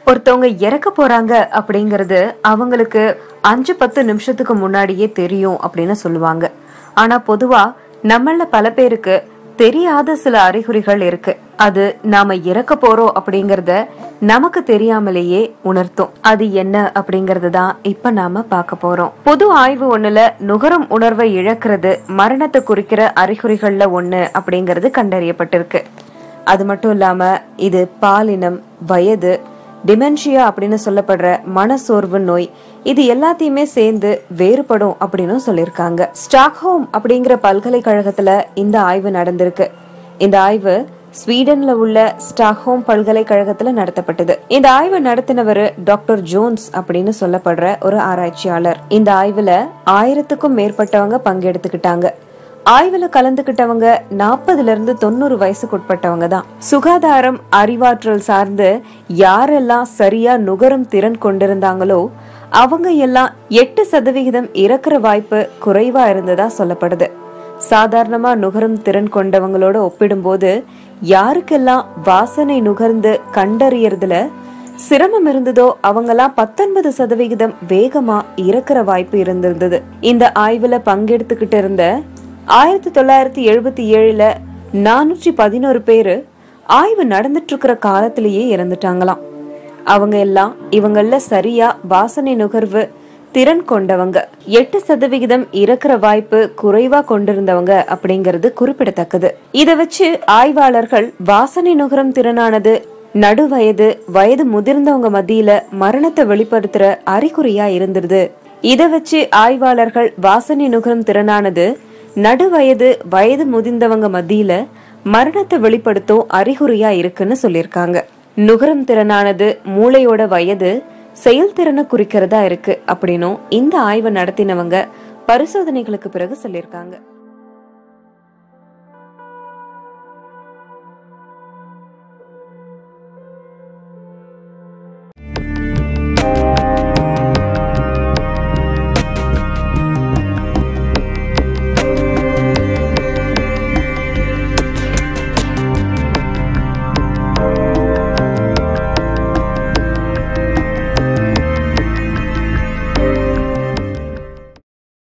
ஒருத்தவங்க இறக்க போறாங்க அப்படிங்கறது அவங்களுக்கு அஞ்சு பத்து நிமிஷத்துக்கு முன்னாடியே தெரியும் அப்படின்னு சொல்லுவாங்க ஆனா பொதுவா நம்மள பல பேருக்கு தெரியாத சில அறிகுறிகள் இருக்கு அது நாம இறக்க போறோம் அப்படிங்கறத நமக்கு தெரியாமலேயே உணர்த்தும் அது என்ன அப்படிங்கறது தான் இப்ப நாம பார்க்க போறோம் பொது ஆய்வு ஒண்ணுல நுகரும் உணர்வை இழக்கிறது மரணத்தை குறிக்கிற அறிகுறிகள்ல ஒண்ணு அப்படிங்கறது கண்டறியப்பட்டிருக்கு அது மட்டும் இல்லாம இது பாலினம் வயது டிமென்ஷியா அப்படின்னு சொல்லப்படுற மனசோர்வு நோய் இது எல்லாத்தையுமே சேர்ந்து வேறுபடும் அப்படின்னு சொல்லியிருக்காங்க ஸ்டாக்ஹோம் அப்படிங்கிற பல்கலைக்கழகத்துல இந்த ஆய்வு நடந்திருக்கு இந்த ஆய்வு ஸ்வீடன்ல உள்ள ஸ்டாக்ஹோம் பல்கலைக்கழகத்துல நடத்தப்பட்டது இந்த ஆய்வு நடத்தினவர் டாக்டர் ஜோன்ஸ் அப்படின்னு சொல்லப்படுற ஒரு ஆராய்ச்சியாளர் இந்த ஆய்வுல ஆயிரத்துக்கும் மேற்பட்டவங்க பங்கெடுத்துக்கிட்டாங்க ஆய்வுல கலந்துகிட்டவங்க நாற்பதுல இருந்து தொண்ணூறு வயசுக்குட்பட்டவங்க தான் சுகாதாரம் அறிவாற்றல் சார்ந்து யாரெல்லாம் சரியா நுகரும் திறன் கொண்டிருந்தாங்களோ அவங்க எல்லாம் எட்டு சதவிகிதம் இறக்குற வாய்ப்பு குறைவா இருந்ததா சொல்லப்படுது சாதாரணமா நுகரும் திறன் கொண்டவங்களோட ஒப்பிடும்போது யாருக்கெல்லாம் வாசனை நுகர்ந்து கண்டறியறதுல சிரமம் இருந்ததோ அவங்கெல்லாம் பத்தொன்பது சதவிகிதம் வேகமா இறக்குற வாய்ப்பு இருந்திருந்தது இந்த ஆய்வுல பங்கெடுத்துக்கிட்டு இருந்த ஆயிரத்தி தொள்ளாயிரத்தி எழுபத்தி ஏழுல நானூற்றி பதினோரு பேரு ஆய்வு நடந்துட்டு இருக்கிற காலத்திலேயே இறந்துட்டாங்களாம் அவங்க எல்லாம் இவங்கள சரியா வாசனை நுகர்வு திறன் கொண்டவங்க எட்டு சதவிகிதம் இறக்குற வாய்ப்பு குறைவா கொண்டிருந்தவங்க அப்படிங்கிறது குறிப்பிடத்தக்கது இத வச்சு ஆய்வாளர்கள் வாசனை நுகரும் திறனானது நடுவயது வயது முதிர்ந்தவங்க மத்தியில மரணத்தை வெளிப்படுத்துற அறிகுறியா இருந்திருது இத வச்சு ஆய்வாளர்கள் வாசனை நுகரும் திறனானது நடுவயது வயது முதிர்ந்தவங்க மத்தியில மரணத்தை வெளிப்படுத்தும் அறிகுறியா இருக்குன்னு சொல்லியிருக்காங்க நுகரும் திறனானது மூளையோட வயது செயல்திறனை குறிக்கிறதா இருக்கு அப்படின்னும் இந்த ஆய்வை நடத்தினவங்க பரிசோதனைகளுக்கு பிறகு சொல்லியிருக்காங்க